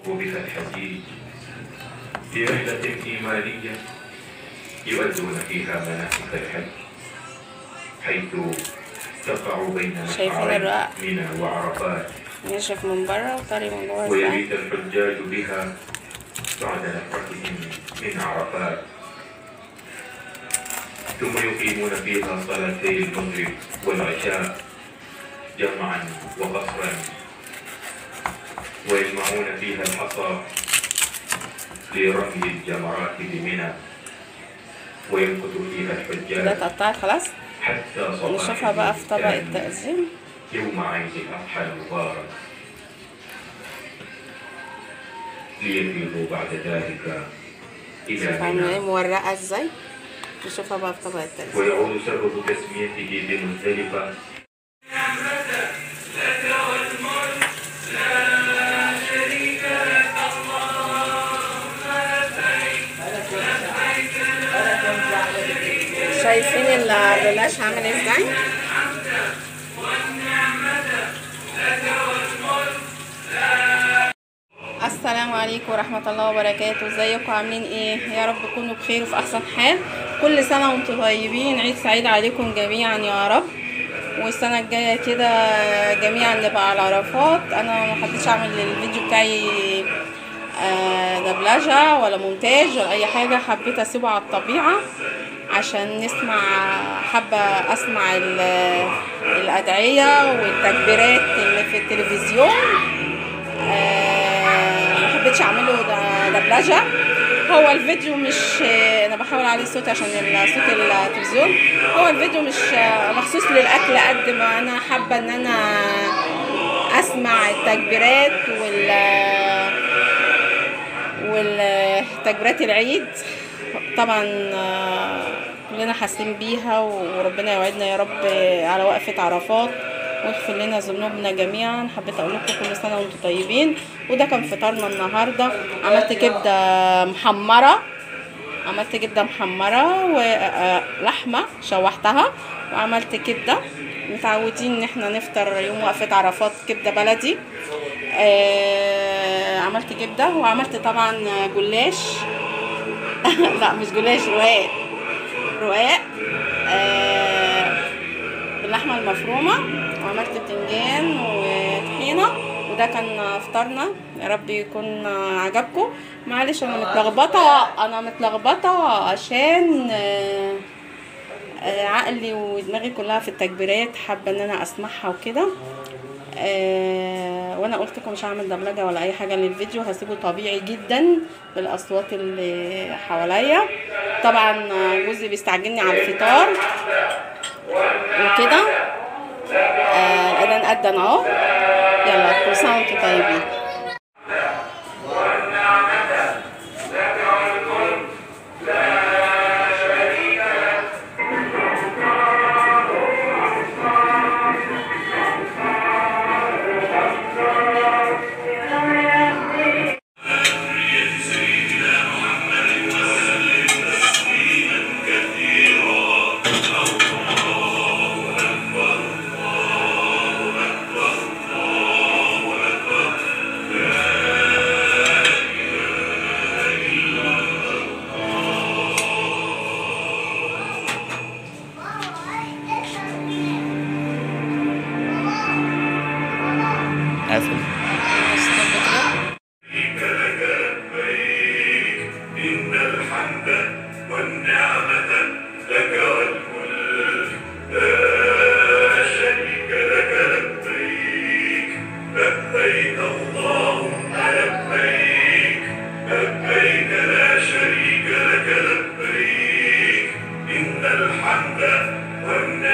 وبفتح الجيج في رحلة إيمانية يؤدون فيها مناسك الحج حيث تقع بين شايفين مشعرين الرقع؟ منى وعرفات نشف من بره وطري من جوه ازاي ويبيت الحجاج بها بعد نفرتهم من عرفات ثم يقيمون فيها صلاتي المغرب والعشاء جمعا وقصرا ويجمعون فيها الحصى لرمي الجمرات بمنى ويمكث فيها كده الحجاج اتقطعت خلاص حتى صباح نشوفها بقى في طبق الثاني التقديم يوم عيد الأضحى المبارك ليفيضوا بعد ذلك إلى شوف عامله ايه منى مورقه ازاي نشوفها بقى في طبق التقديم ويعود سبب تسميته بمزدلفة شايفين الجلاش عامل ازاي السلام عليكم ورحمة الله وبركاته ازيكم عاملين ايه يا رب تكونوا بخير وفي احسن حال كل سنة وانتم طيبين عيد سعيد عليكم جميعا يا رب والسنة الجاية كده جميعا نبقى على عرفات انا ما حبيتش اعمل الفيديو بتاعي آه، دبلجة ولا مونتاج ولا اي حاجة حبيت اسيبه على الطبيعة عشان نسمع حابة اسمع ال- الادعية والتكبيرات اللي في التلفزيون آه، ما حبيتش اعمله د- دبلجه هو الفيديو مش آه، انا بحاول اعلي الصوت عشان ال- صوت التلفزيون هو الفيديو مش آه، مخصوص للاكل قد ما انا حابه ان انا اسمع التكبيرات وال والتكبيرات العيد طبعا آه، كلنا حاسين بيها وربنا يوعدنا يا رب على وقفة عرفات ويغفر لنا ذنوبنا جميعا حبيت اقول لكم كل سنه وانتم طيبين وده كان فطارنا النهارده عملت كبده محمره عملت كبده محمره ولحمه شوحتها وعملت كبده متعودين ان احنا نفطر يوم وقفه عرفات كبده بلدي آه، عملت كبده وعملت طبعا جلاش لا مش جلاش رقاق رقاق آه، باللحمه المفرومه وعملت بتنجان وطحينه وده كان فطارنا يا رب يكون عجبكم معلش انا متلخبطه انا متلخبطه عشان آه، آه، عقلي ودماغي كلها في التكبيرات حابه ان انا اسمعها وكده آه وانا قلت لكم مش هعمل دبلجه ولا اي حاجه للفيديو هسيبه طبيعي جدا بالاصوات اللي حواليا طبعا جوزي بيستعجلني على الفطار وكده آه الاذان اذن اهو يلا كل سنه وانتم طيبين آسف إن الحمد والنعمة لك والملك لا شريك لك لبيك لبيك اللهم لبيك لبيك لا شريك لك لبيك إن الحمد والنعمة